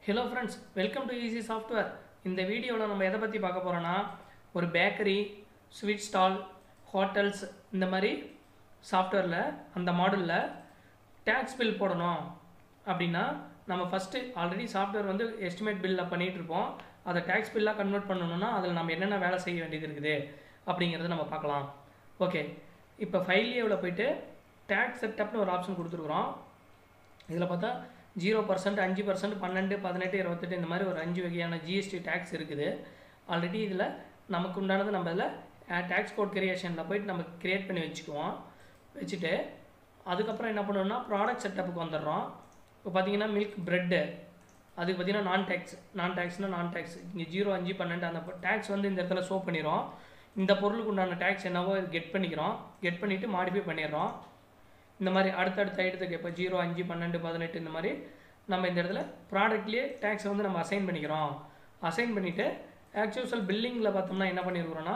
hello friends welcome to easy software இந்த வீடியோவில் நம்ம எதை பற்றி பார்க்க போகிறோன்னா ஒரு பேக்கரி ஸ்வீட் ஸ்டால் ஹோட்டல்ஸ் இந்த மாதிரி சாஃப்ட்வேரில் அந்த மாடலில் டேக்ஸ் பில் போடணும் அப்படின்னா நம்ம ஃபஸ்ட்டு ஆல்ரெடி சாஃப்ட்வேர் வந்து எஸ்டிமேட் பில்லில் பண்ணிகிட்டு இருப்போம் அதை டேக்ஸ் பில்லாக கன்வெர்ட் பண்ணணும்னா அதில் நம்ம என்னென்ன வேலை செய்ய வேண்டியது இருக்குது அப்படிங்கிறத நம்ம பார்க்கலாம் ஓகே இப்போ ஃபைல்லேவில் போயிட்டு டேக்ஸ் செட்டப்னு ஒரு ஆப்ஷன் கொடுத்துருக்குறோம் இதில் பார்த்தா ஜீரோ பர்சன்ட் அஞ்சு பர்சன்ட் பன்னெண்டு பதினெட்டு இருபத்தெட்டு இந்த மாதிரி ஒரு அஞ்சு வகையான ஜிஎஸ்டி டேக்ஸ் இருக்குது ஆல்ரெடி இதில் நமக்கு உண்டானது நம்ம இதில் டேக்ஸ் கோட் கிரியேஷனில் போயிட்டு நம்ம கிரியேட் பண்ணி வச்சுக்குவோம் வச்சுட்டு அதுக்கப்புறம் என்ன பண்ணுவோம்னா ப்ராடக்ட் செட்டப்புக்கு வந்துடுறோம் இப்போ பார்த்தீங்கன்னா மில்க் ப்ரெட்டு அதுக்கு பார்த்தீங்கன்னா நான் டேக்ஸ் நான் டேக்ஸ்னால் நான் டேக்ஸ் இங்கே ஜீரோ அஞ்சு பன்னெண்டு அந்த டேக்ஸ் வந்து இந்த இடத்துல ஷோ பண்ணிடும் இந்த பொருளுக்கு உண்டான டேக்ஸ் என்னவோ கெட் பண்ணிக்கிறோம் கெட் பண்ணிவிட்டு மாடிஃபை பண்ணிடுறோம் இந்த மாதிரி அடுத்தடுத்த ஐட்டத்துக்கு இப்போ ஜீரோ அஞ்சு பன்னெண்டு பதினெட்டு இந்த மாதிரி நம்ம இந்த இடத்துல ப்ராடக்ட்லேயே டேக்ஸை வந்து நம்ம அசைன் பண்ணிக்கிறோம் அசைன் பண்ணிவிட்டு ஆக்சுவல் பில்லிங்கில் பார்த்தோம்னா என்ன பண்ணியிருக்கிறோன்னா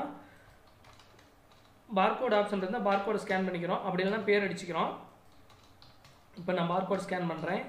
பார்கோட் ஆப்ஷன் இருந்தால் பார்கோடு ஸ்கேன் பண்ணிக்கிறோம் அப்படி இல்லைனா பேர் அடிச்சுக்கிறோம் இப்போ நான் பார்கோட் ஸ்கேன் பண்ணுறேன்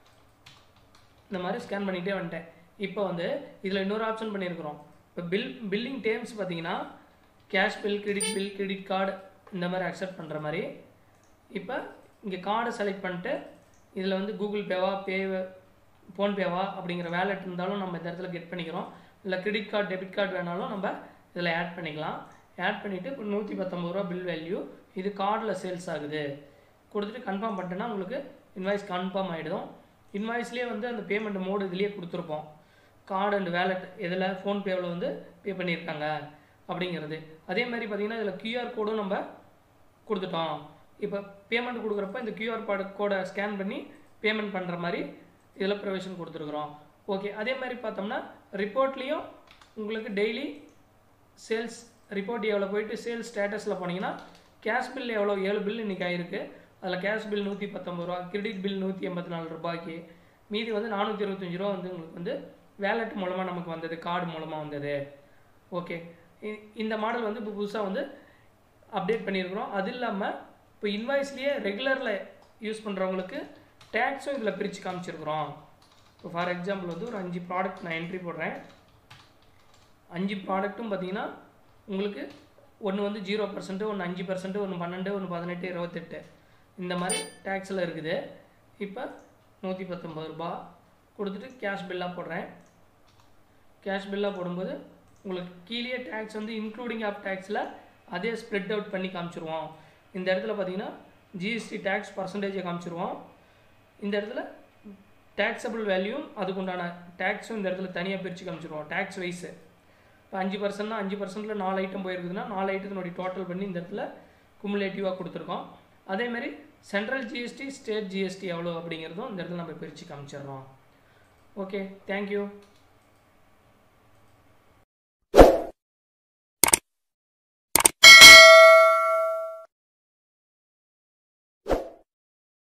இந்த மாதிரி ஸ்கேன் பண்ணிகிட்டே வந்துட்டேன் இப்போ வந்து இதில் இன்னொரு ஆப்ஷன் பண்ணியிருக்கிறோம் இப்போ பில் பில்லிங் டேர்ம்ஸ் பார்த்தீங்கன்னா cash bill credit bill credit card இந்த மாதிரி அக்செப்ட் பண்ணுற மாதிரி இப்போ இங்கே கார்டை செலக்ட் பண்ணிட்டு இதில் வந்து கூகுள் பேவா பே ஃபோன்பேவா அப்படிங்கிற வேலெட் இருந்தாலும் நம்ம இந்த இடத்துல கெட் பண்ணிக்கிறோம் இல்லை கிரெடிட் கார்டு டெபிட் கார்டு வேணாலும் நம்ம இதில் ஆட் பண்ணிக்கலாம் ஆட் பண்ணிவிட்டு இப்போ நூற்றி பத்தொம்பது ரூபா பில் வேல்யூ இது கார்டில் சேல்ஸ் ஆகுது கொடுத்துட்டு கன்ஃபார்ம் பண்ணிட்டேன்னா உங்களுக்கு இன்வாய்ஸ் கன்ஃபார்ம் ஆகிடும் இன்வாய்ஸ்லேயே வந்து அந்த பேமெண்ட் மோடு இதுலேயே கொடுத்துருப்போம் கார்டு அண்ட் வேலெட் இதில் ஃபோன்பேவில் வந்து பே பண்ணியிருக்காங்க அப்படிங்கிறது அதே மாதிரி பார்த்திங்கன்னா இதில் கியூஆர் கோடும் நம்ம கொடுத்துட்டோம் இப்போ பேமெண்ட் கொடுக்குறப்ப இந்த கியூஆர் பாடு கோடை ஸ்கேன் பண்ணி பேமெண்ட் பண்ணுற மாதிரி இதில் ப்ரொவிஷன் கொடுத்துருக்குறோம் ஓகே அதே மாதிரி பார்த்தோம்னா ரிப்போர்ட்லேயும் உங்களுக்கு டெய்லி சேல்ஸ் ரிப்போர்ட் எவ்வளோ போயிட்டு சேல்ஸ் ஸ்டேட்டஸில் போனீங்கன்னா கேஷ் பில் எவ்வளோ ஏழு பில் இன்றைக்கி ஆயிருக்கு அதில் கேஷ் பில் நூற்றி பத்தொம்பது ரூபா கிரெடிட் பில் நூற்றி எண்பத்தி நாலு ரூபாய்க்கு மீதி வந்து நானூற்றி இருபத்தஞ்சி ரூபா வந்து உங்களுக்கு வந்து வேலெட் மூலமாக நமக்கு வந்தது கார்டு மூலமாக வந்தது ஓகே இந்த மாடல் வந்து இப்போ புதுசாக வந்து அப்டேட் பண்ணியிருக்கிறோம் அது இல்லாமல் இப்போ இன்வாய்ஸ்லேயே ரெகுலரில் யூஸ் பண்ணுறவங்களுக்கு டேக்ஸும் இதில் பிரித்து காமிச்சிருக்கிறோம் இப்போ ஃபார் எக்ஸாம்பிள் வந்து ஒரு அஞ்சு ப்ராடக்ட் நான் என்ட்ரி போடுறேன் அஞ்சு ப்ராடக்ட்டும் பார்த்தீங்கன்னா உங்களுக்கு ஒன்று வந்து ஜீரோ பர்சன்ட்டு ஒன்று அஞ்சு பர்சன்ட்டு ஒன்று பன்னெண்டு ஒன்று பதினெட்டு இருபத்தெட்டு இந்த மாதிரி டேக்ஸில் இருக்குது இப்போ நூற்றி பத்தொம்பது ரூபா கொடுத்துட்டு கேஷ் பில்லாக போடுறேன் கேஷ் பில்லாக போடும்போது உங்களுக்கு கீழே டேக்ஸ் வந்து இன்க்ளூடிங் ஆஃப் டேக்ஸில் அதே ஸ்ப்ரெட் அவுட் பண்ணி காமிச்சிருவோம் இந்த இடத்துல பார்த்தீங்கன்னா ஜிஎஸ்டி டேக்ஸ் பர்சன்டேஜை காமிச்சிருவோம் இந்த இடத்துல டேக்ஸபிள் வேல்யூ அதுக்குண்டான டேக்ஸும் இந்த இடத்துல தனியாக பிரித்து காமிச்சிருவோம் டேக்ஸ் வைஸு இப்போ அஞ்சு பர்சன்ட்னா அஞ்சு பர்சன்ட்டில் நாலு ஐட்டம் போயிருக்குதுன்னா நாலு ஐட்டத்தினுடைய டோட்டல் பண்ணி இந்த இடத்துல குமுலேட்டிவாக கொடுத்துருக்கோம் அதேமாதிரி சென்ட்ரல் ஜிஎஸ்டி ஸ்டேட் ஜிஎஸ்டி எவ்வளோ அப்படிங்கிறதும் இந்த இடத்துல நம்ம பிரித்து காமிச்சிடுறோம் ஓகே தேங்க்யூ